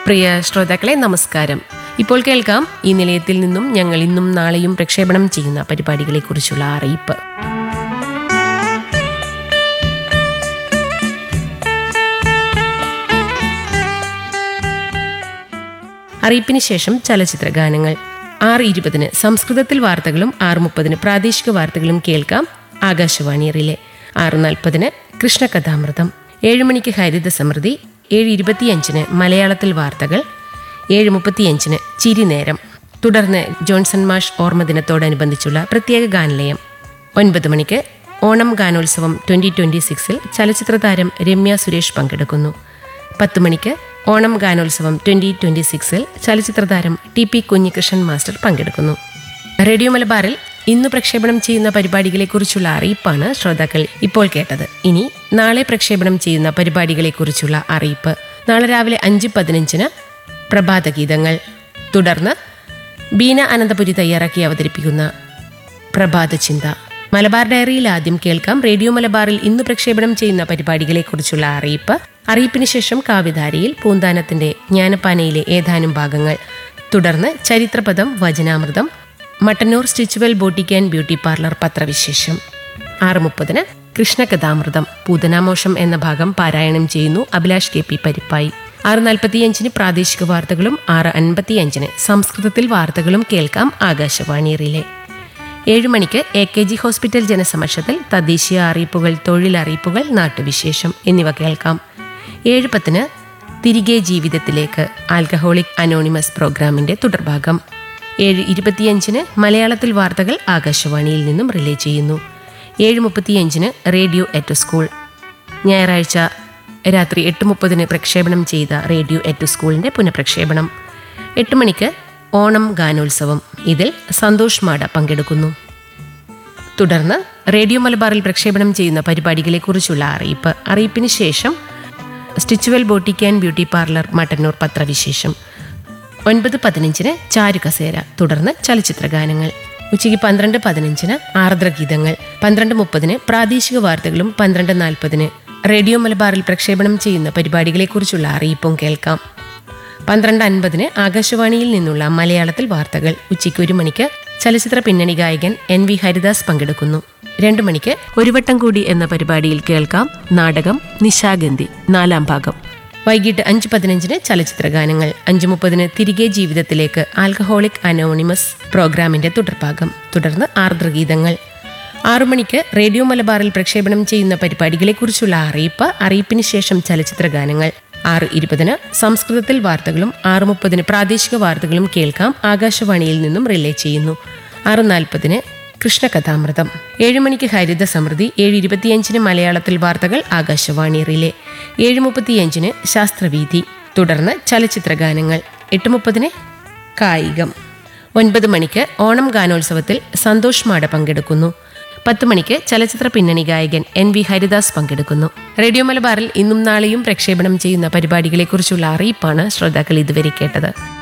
പ്രിയ ശ്രോതാക്കളെ നമസ്കാരം ഇപ്പോൾ കേൾക്കാം ഈ നിലയത്തിൽ നിന്നും ഞങ്ങൾ ഇന്നും നാളെയും പ്രക്ഷേപണം ചെയ്യുന്ന പരിപാടികളെക്കുറിച്ചുള്ള അറിയിപ്പ് അറിയിപ്പിന് ശേഷം ചലച്ചിത്ര ഗാനങ്ങൾ ആറ് ഇരുപതിന് സംസ്കൃതത്തിൽ വാർത്തകളും ആറ് മുപ്പതിന് പ്രാദേശിക വാർത്തകളും കേൾക്കാം ആകാശവാണി റിലേ ആറ് നാൽപ്പതിന് കൃഷ്ണകഥാമൃതം ഏഴ് മണിക്ക് ഹരിത സമൃദ്ധി ഏഴ് ഇരുപത്തിയഞ്ചിന് മലയാളത്തിൽ വാർത്തകൾ ഏഴ് മുപ്പത്തിയഞ്ചിന് ചിരിനേരം തുടർന്ന് ജോൺസൺ മാഷ് ഓർമ്മദിനത്തോടനുബന്ധിച്ചുള്ള പ്രത്യേക ഗാനലയം ഒൻപത് മണിക്ക് ഓണം ഗാനോത്സവം ട്വന്റി ട്വന്റി സിക്സിൽ ചലച്ചിത്ര താരം രമ്യ സുരേഷ് പങ്കെടുക്കുന്നു പത്ത് മണിക്ക് ഓണം ഗാനോത്സവം ട്വന്റി ട്വന്റി സിക്സിൽ ചലച്ചിത്ര താരം ടി പി കുഞ്ഞികൃഷ്ണൻ മാസ്റ്റർ പങ്കെടുക്കുന്നു റേഡിയോ മലബാറിൽ ഇന്ന് പ്രക്ഷേപണം ചെയ്യുന്ന പരിപാടികളെക്കുറിച്ചുള്ള അറിയിപ്പാണ് ശ്രോതാക്കൾ ഇപ്പോൾ കേട്ടത് ഇനി നാളെ പ്രക്ഷേപണം ചെയ്യുന്ന പരിപാടികളെക്കുറിച്ചുള്ള അറിയിപ്പ് നാളെ രാവിലെ അഞ്ച് പതിനഞ്ചിന് പ്രഭാതഗീതങ്ങൾ തുടർന്ന് ബീന അനന്തപുരി തയ്യാറാക്കി അവതരിപ്പിക്കുന്ന പ്രഭാത ചിന്ത മലബാർ ഡയറിയിൽ ആദ്യം കേൾക്കാം റേഡിയോ മലബാറിൽ ഇന്ന് പ്രക്ഷേപണം ചെയ്യുന്ന പരിപാടികളെക്കുറിച്ചുള്ള അറിയിപ്പ് അറിയിപ്പിന് ശേഷം കാവിധാരയിൽ പൂന്താനത്തിന്റെ ജ്ഞാനപ്പാനയിലെ ഏതാനും ഭാഗങ്ങൾ തുടർന്ന് ചരിത്രപദം വചനാമൃതം Mattannur Stitchual boutique and beauty parlour പത്രവിശേഷം ആറ് മുപ്പതിന് കൃഷ്ണകഥാമൃതം പൂതനാമോഷം എന്ന ഭാഗം പാരായണം ചെയ്യുന്നു അഭിലാഷ് കെ പി പരിപ്പായി ആറ് നാൽപ്പത്തിയഞ്ചിന് പ്രാദേശിക വാർത്തകളും ആറ് അൻപത്തിയഞ്ചിന് സംസ്കൃതത്തിൽ വാർത്തകളും കേൾക്കാം ആകാശവാണി റിലേ ഏഴ് മണിക്ക് എ കെ ജി ഹോസ്പിറ്റൽ ജനസമക്ഷത്തിൽ തദ്ദേശീയ അറിയിപ്പുകൾ തൊഴിലറിയിപ്പുകൾ നാട്ടുവിശേഷം എന്നിവ കേൾക്കാം ഏഴ് പത്തിന് തിരികെ ജീവിതത്തിലേക്ക് ആൽക്കഹോളിക് അനോണിമസ് പ്രോഗ്രാമിന്റെ തുടർഭാഗം ഏഴ് ഇരുപത്തിയഞ്ചിന് മലയാളത്തിൽ വാർത്തകൾ ആകാശവാണിയിൽ നിന്നും റിലേ ചെയ്യുന്നു ഏഴ് മുപ്പത്തിയഞ്ചിന് റേഡിയോ എറ്റ് സ്കൂൾ ഞായറാഴ്ച രാത്രി എട്ട് മുപ്പതിന് പ്രക്ഷേപണം ചെയ്ത റേഡിയോ എറ്റ് സ്കൂളിന്റെ പുനഃപ്രക്ഷേപണം എട്ട് മണിക്ക് ഓണം ഗാനോത്സവം ഇതിൽ സന്തോഷ് മാട പങ്കെടുക്കുന്നു തുടർന്ന് റേഡിയോ മലബാറിൽ പ്രക്ഷേപണം ചെയ്യുന്ന പരിപാടികളെക്കുറിച്ചുള്ള അറിയിപ്പ് അറിയിപ്പിന് ശേഷം Stitchual boutique and beauty parlour Mattannur പത്രവിശേഷം ഒൻപത് പതിനഞ്ചിന് ചാരുകസേര തുടർന്ന് ചലച്ചിത്ര ഗാനങ്ങൾ ഉച്ചയ്ക്ക് പന്ത്രണ്ട് പതിനഞ്ചിന് ആർദ്രഗീതങ്ങൾ പന്ത്രണ്ട് മുപ്പതിന് പ്രാദേശിക വാർത്തകളും പന്ത്രണ്ട് നാൽപ്പതിന് റേഡിയോ മലബാറിൽ പ്രക്ഷേപണം ചെയ്യുന്ന പരിപാടികളെക്കുറിച്ചുള്ള അറിയിപ്പും കേൾക്കാം പന്ത്രണ്ട് അൻപതിന് ആകാശവാണിയിൽ നിന്നുള്ള മലയാളത്തിൽ വാർത്തകൾ ഉച്ചയ്ക്ക് ഒരു മണിക്ക് ചലച്ചിത്ര പിന്നണി ഗായകൻ എൻ വി ഹരിദാസ് പങ്കെടുക്കുന്നു രണ്ടു മണിക്ക് ഒരു വട്ടം കൂടി എന്ന പരിപാടിയിൽ കേൾക്കാം നാടകം നിശാഗന്ധി നാലാം ഭാഗം വൈകിട്ട് അഞ്ച് പതിനഞ്ചിന് ചലച്ചിത്ര ഗാനങ്ങൾ അഞ്ച് മുപ്പതിന് തിരികെ ജീവിതത്തിലേക്ക് ആൽക്കഹോളിക് അനോണിമസ് പ്രോഗ്രാമിന്റെ തുടർഭാഗം തുടർന്ന് ആർദ്രഗീതങ്ങൾ ആറു മണിക്ക് റേഡിയോ മലബാറിൽ പ്രക്ഷേപണം ചെയ്യുന്ന പരിപാടികളെക്കുറിച്ചുള്ള അറിയിപ്പ് അറിയിപ്പിന് ശേഷം ചലച്ചിത്ര ഗാനങ്ങൾ ആറ് ഇരുപതിന് സംസ്കൃതത്തിൽ വാർത്തകളും ആറ് മുപ്പതിന് പ്രാദേശിക വാർത്തകളും കേൾക്കാം ആകാശവാണിയിൽ നിന്നും റിലേ ചെയ്യുന്നു ആറ് നാൽപ്പതിന് കൃഷ്ണകഥാമൃതം ഏഴ് മണിക്ക് ഹരിത സമൃദ്ധി ഏഴ് ഇരുപത്തിയഞ്ചിന് മലയാളത്തിൽ വാർത്തകൾ ആകാശവാണി റിലേ ഏഴ് മുപ്പത്തിയഞ്ചിന് ശാസ്ത്രവീതി തുടർന്ന് ചലച്ചിത്ര ഗാനങ്ങൾ എട്ട് മുപ്പതിന് കായികം ഒൻപത് മണിക്ക് ഓണം ഗാനോത്സവത്തിൽ സന്തോഷ് മാട പങ്കെടുക്കുന്നു പത്ത് മണിക്ക് ചലച്ചിത്ര പിന്നണി ഗായകൻ എൻ വി ഹരിദാസ് പങ്കെടുക്കുന്നു റേഡിയോ മലബാറിൽ ഇന്നും നാളെയും പ്രക്ഷേപണം ചെയ്യുന്ന പരിപാടികളെക്കുറിച്ചുള്ള അറിയിപ്പാണ് ശ്രോതാക്കൾ ഇതുവരെ കേട്ടത്